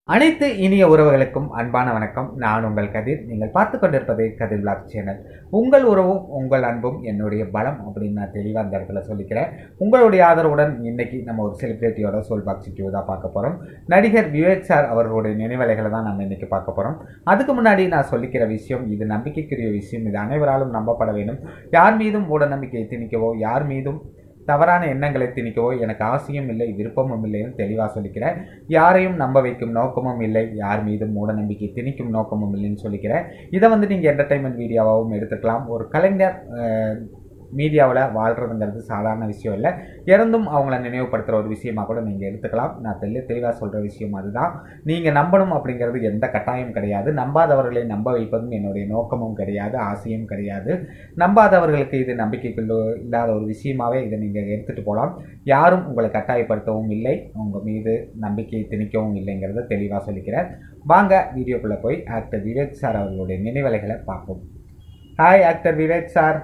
அனைத்து இனிய உறவுகளுக்கும் அன்பான வணக்கம் நான் உங்கள் கதிர் நீங்கள் பார்த்து கொண்டிருப்பது கதிர் விளாக் சேனல் உங்கள் உறவும் உங்கள் அன்பும் என்னுடைய பலம் அப்படின்னு நான் தெளிவாக அந்த இடத்துல சொல்லிக்கிறேன் உங்களுடைய ஆதரவுடன் இன்னைக்கு நம்ம ஒரு செலிபிரிட்டியோட சோல் பாக்ஸ் டியூ தான் பார்க்க போகிறோம் நடிகர் விவேக் சார் அவர்களுடைய நினைவலைகளை தான் நம்ம இன்னைக்கு பார்க்க போகிறோம் அதுக்கு முன்னாடி நான் சொல்லிக்கிற விஷயம் இது நம்பிக்கைக்குரிய விஷயம் இது அனைவராலும் நம்பப்பட வேண்டும் யார் மீதும் மூட நம்பிக்கையை திணிக்கவோ யார் மீதும் தவறான எண்ணங்களை திணிக்கவோ எனக்கு ஆசையும் இல்லை விருப்பமும் இல்லைன்னு தெளிவாக சொல்லிக்கிறேன் யாரையும் நம்ப வைக்கும் நோக்கமும் இல்லை யார் மீதும் மூட நம்பிக்கை திணிக்கும் நோக்கமும் இல்லைன்னு சொல்லிக்கிறேன் இதை வந்து நீங்கள் என்டர்டைன்மெண்ட் வீடியோவாகவும் எடுத்துக்கலாம் ஒரு கலைஞர் மீடியாவில் வாழ்கிறதுங்கிறது சாதாரண விஷயம் இல்லை இறந்தும் அவங்கள நினைவுபடுத்துகிற ஒரு விஷயமா கூட நீங்கள் எடுத்துக்கலாம் நான் தெளி தெளிவாக சொல்கிற விஷயம் அதுதான் நீங்கள் நம்பணும் அப்படிங்கிறது எந்த கட்டாயம் கிடையாது நம்பாதவர்களை நம்ப வைப்பதும் என்னுடைய நோக்கமும் கிடையாது ஆசையும் கிடையாது நம்பாதவர்களுக்கு இது நம்பிக்கைக்குள்ள இல்லாத ஒரு விஷயமாவே இதை நீங்கள் எடுத்துகிட்டு போகலாம் யாரும் உங்களை கட்டாயப்படுத்தவும் இல்லை உங்கள் மீது நம்பிக்கையை திணிக்கவும் இல்லைங்கிறத தெளிவாக சொல்லிக்கிறேன் வாங்க வீடியோக்குள்ளே போய் ஆக்டர் விவேக் சார் அவர்களுடைய நினைவலைகளை பார்ப்போம் hi actor Vivek sir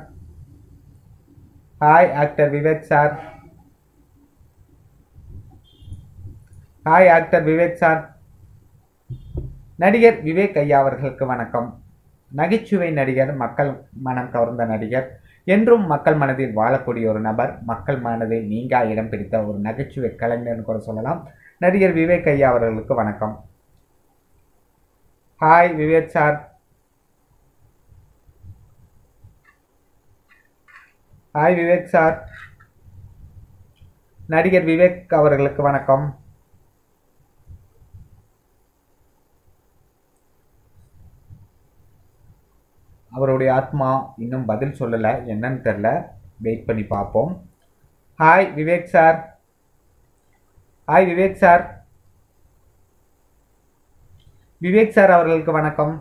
hi actor Vivek sir hi actor Vivek sir நடிகர் விவேக் ஐயா அவர்களுக்கு வணக்கம் நகைச்சுவை நடிகர் மக்கள் மனம் கவர்ந்த நடிகர் என்றும் மக்கள் மனதில் வாழக்கூடிய ஒரு நபர் மக்கள் மனதில் நீங்கா இடம் பிடித்த ஒரு நகைச்சுவை கலைஞர்னு கூட சொல்லலாம் நடிகர் விவேக் ஐயா அவர்களுக்கு வணக்கம் hi Vivek sir hi Vivek sir நடிகர் விவேக் அவர்களுக்கு வணக்கம் அவருடைய ஆத்மா இன்னும் பதில் சொல்லலை என்னன்னு தெரில வெயிட் பண்ணி பார்ப்போம் hi Vivek sir hi Vivek sir Vivek sir அவர்களுக்கு வணக்கம்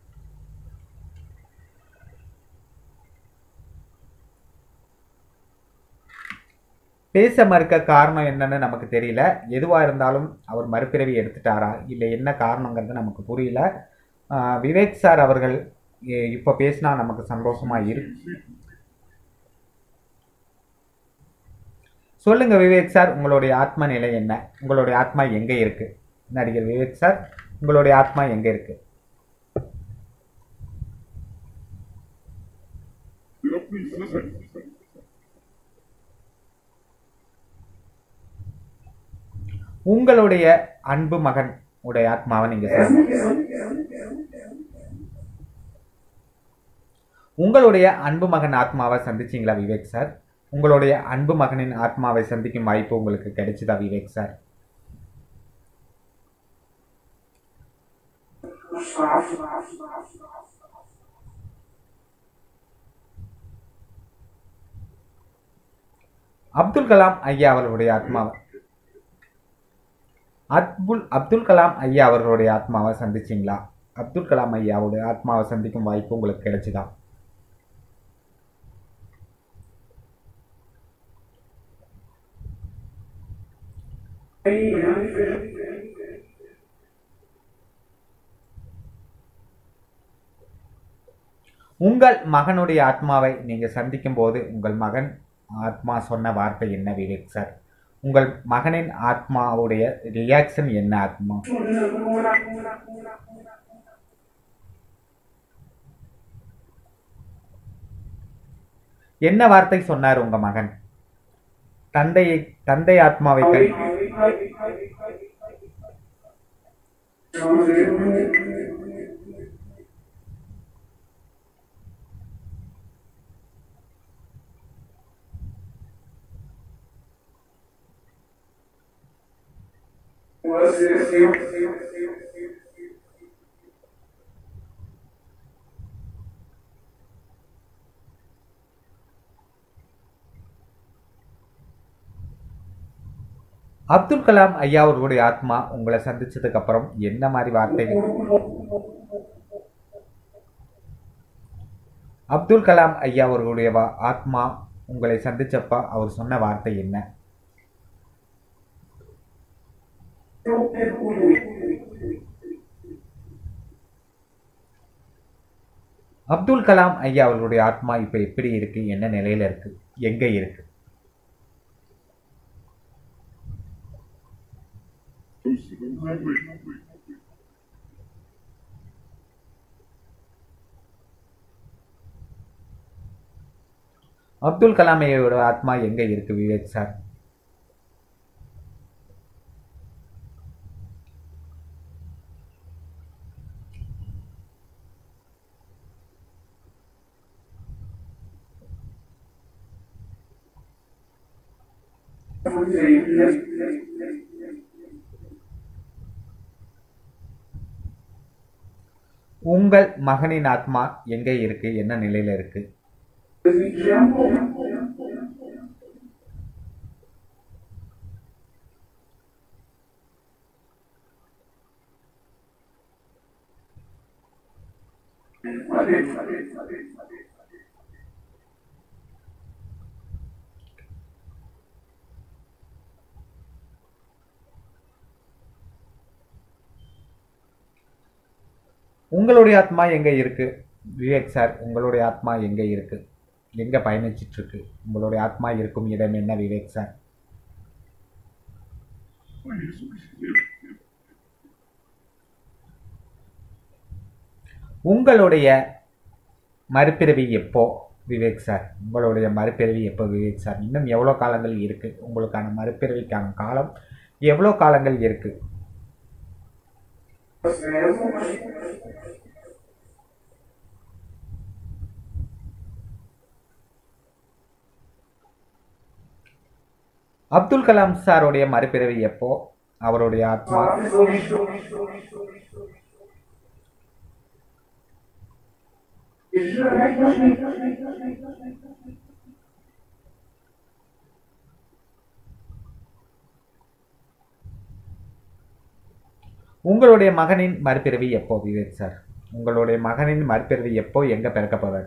பேச மறுக்க காரணம் என்னன்னு நமக்கு தெரியல எதுவாக இருந்தாலும் அவர் மறுபிறவி எடுத்துட்டாரா இல்லை என்ன காரணங்கிறது நமக்கு புரியல ஆஹ் விவேக் சார் அவர்கள் இ- இப்போ பேசினா நமக்கு சந்தோஷமா இருக்கு சொல்லுங்க விவேக் சார் உங்களுடைய ஆத்ம நிலை என்ன உங்களுடைய ஆத்மா எங்க இருக்கு நடிகர் விவேக் சார் உங்களுடைய ஆத்மா எங்க இருக்கு உங்களுடைய அன்பு மகன் உடைய ஆத்மாவை நீங்க சொல்லுங்க உங்களுடைய அன்பு மகன் ஆத்மாவை சந்திச்சீங்களா விவேக் சார் உங்களுடைய அன்பு மகனின் ஆத்மாவை சந்திக்கும் வாய்ப்பு உங்களுக்கு கிடைச்சதா விவேக் சார் அப்துல் கலாம் ஐயா அவர்களுடைய ஆத்மாவை அப்துல் அப்துல் கலாம் ஐயா அவர்களுடைய ஆத்மாவை சந்திச்சீங்களா அப்துல் கலாம் ஐயாவுடைய ஆத்மாவை சந்திக்கும் வாய்ப்பு உங்களுக்கு கிடைச்சதா உங்கள் மகனுடைய ஆத்மாவை நீங்க சந்திக்கும் போது உங்கள் மகன் ஆத்மா சொன்ன வார்த்தை என்ன விவேக் சார் உங்கள் மகனின் ஆத்மாவுடைய ரியாக்ஷன் என்ன ஆத்மா என்ன வார்த்தை சொன்னார் உங்க மகன் தந்தையை தந்தை ஆத்மாவை கை அப்துல் கலாம் ஐயா அவர்களுடைய ஆத்மா உங்களை சந்திச்சதுக்கு அப்புறம் என்ன மாதிரி வார்த்தைகள் அப்துல் கலாம் ஐயா அவர்களுடைய வா- ஆத்மா உங்களை சந்திச்சப்ப அவர் சொன்ன வார்த்தை என்ன அப்துல் கலாம் ஐயா அவர்களுடைய ஆத்மா இப்ப எப்படி இருக்கு என்ன நிலையில இருக்கு எங்க இருக்கு அப்துல் கலாமையோட ஆத்மா எங்கே இருக்கு விவேக் சார் உங்கள் மகனின் ஆத்மா எங்கே இருக்கு என்ன நிலையில இருக்கு உங்களுடைய ஆத்மா எங்க இருக்கு விவேக் சார் உங்களுடைய ஆத்மா எங்க இருக்கு எங்க பயணிச்சிட்டு இருக்கு உங்களுடைய ஆத்மா இருக்கும் இடம் என்ன விவேக் சார் உங்களுடைய மறுபிறவி எப்போ விவேக் சார் உங்களுடைய மறுபிறவி எப்போ விவேக் சார் இன்னும் எவ்வளோ காலங்கள் இருக்கு உங்களுக்கான மறுபிறவிக்கான காலம் எவ்வளோ காலங்கள் இருக்கு அப்துல் கலாம் சாருடைய மறுபிறவி எப்போ அவருடைய ஆத்மா உங்களுடைய மகனின் மறுபிறவி எப்போ விவேக் சார் உங்களுடைய மகனின் மறுபிறவி எப்போ எங்க பிறக்க போறாரு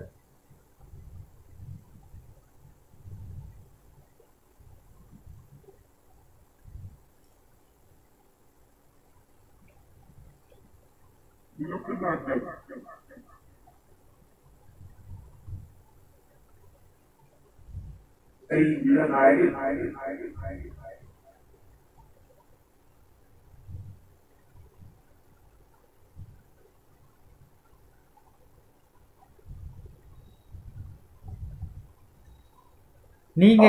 நீங்க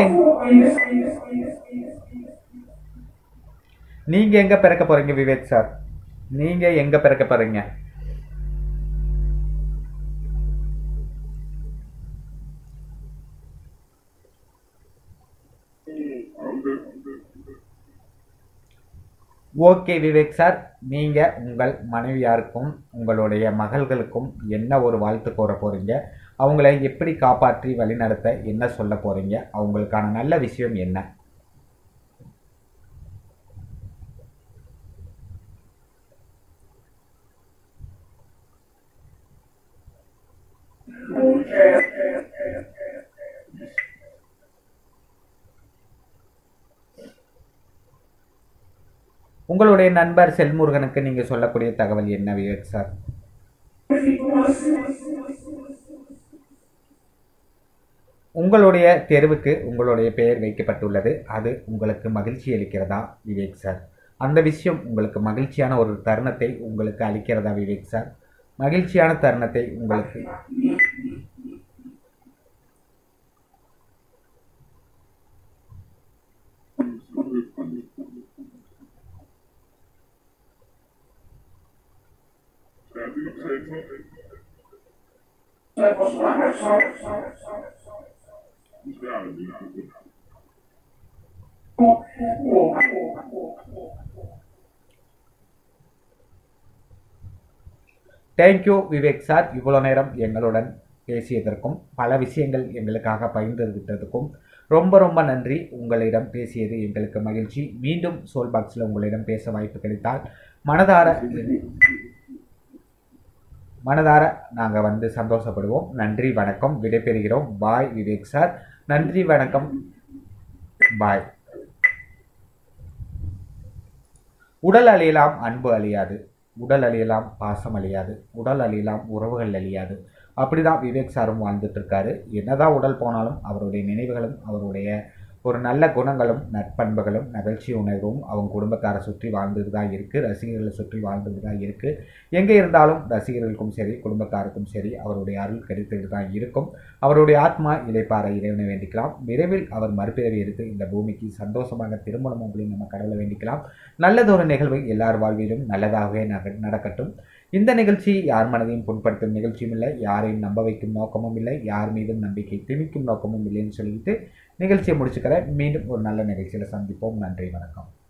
நீங்க எங்க பிறக்க போறீங்க விவேக் சார் நீங்க எங்க பிறக்க போறீங்க ஓகே விவேக் சார் நீங்க உங்கள் மனைவியாருக்கும் உங்களுடைய மகள்களுக்கும் என்ன ஒரு வாழ்த்து கூற போறீங்க அவங்கள எப்படி காப்பாற்றி வழிநடத்த என்ன சொல்ல போறீங்க அவங்களுக்கான நல்ல விஷயம் என்ன உங்களுடைய நண்பர் செல்முருகனுக்கு நீங்க சொல்லக்கூடிய தகவல் என்ன விவேக் சார் உங்களுடைய தேர்வுக்கு உங்களுடைய பெயர் வைக்கப்பட்டுள்ளது அது உங்களுக்கு மகிழ்ச்சி அளிக்கிறதா விவேக் சார் அந்த விஷயம் உங்களுக்கு மகிழ்ச்சியான ஒரு தருணத்தை உங்களுக்கு அளிக்கிறதா விவேக் சார் மகிழ்ச்சியான தருணத்தை உங்களுக்கு தேங்க்யூ விவேக் சார் இவ்வளோ நேரம் எங்களுடன் பேசியதற்கும் பல விஷயங்கள் எங்களுக்காக பகிர்ந்துவிட்டதுக்கும் ரொம்ப ரொம்ப நன்றி உங்களிடம் பேசியது எங்களுக்கு மகிழ்ச்சி மீண்டும் சோல் பாக்ஸில் உங்களிடம் பேச வாய்ப்பு கிடைத்தால் மனதார மனதார நாங்கள் வந்து சந்தோஷப்படுவோம் நன்றி வணக்கம் விடைபெறுகிறோம் பாய் விவேக் சார் நன்றி வணக்கம் பாய் உடல் அழியலாம் அன்பு அழியாது உடல் அழியலாம் பாசம் அழியாது உடல் அழியலாம் உறவுகள் அழியாது அப்படிதான் விவேக் சாரும் வாழ்ந்துட்டு இருக்காரு என்னதான் உடல் போனாலும் அவருடைய நினைவுகளும் அவருடைய ஒரு நல்ல குணங்களும் நற்பண்புகளும் நகழ்ச்சி உணர்வும் அவங்க குடும்பத்தாரை சுற்றி வாழ்ந்துட்டு தான் இருக்குது ரசிகர்களை சுற்றி வாழ்ந்துட்டு தான் இருக்குது எங்கே இருந்தாலும் ரசிகர்களுக்கும் சரி குடும்பத்தாருக்கும் சரி அவருடைய அருள் கிடைத்துட்டு தான் இருக்கும் அவருடைய ஆத்மா இலைப்பார இறைவனை வேண்டிக்கலாம் விரைவில் அவர் மறுபிறவி எடுத்து இந்த பூமிக்கு சந்தோஷமாக திருமணம் அப்படின்னு நம்ம கடவுளை வேண்டிக்கலாம் நல்லதொரு நிகழ்வு எல்லார் வாழ்விலும் நல்லதாகவே நக- நடக்கட்டும் இந்த நிகழ்ச்சி யார் மனதையும் புண்படுத்தும் நிகழ்ச்சியும் இல்லை யாரையும் நம்ப வைக்கும் நோக்கமும் இல்லை யார் மீதும் நம்பிக்கை திணிக்கும் நோக்கமும் இல்லைன்னு சொல்லிட்டு நிகழ்ச்சியை முடிச்சுக்கிறேன் மீண்டும் ஒரு நல்ல நிகழ்ச்சியில் சந்திப்போம் நன்றி வணக்கம்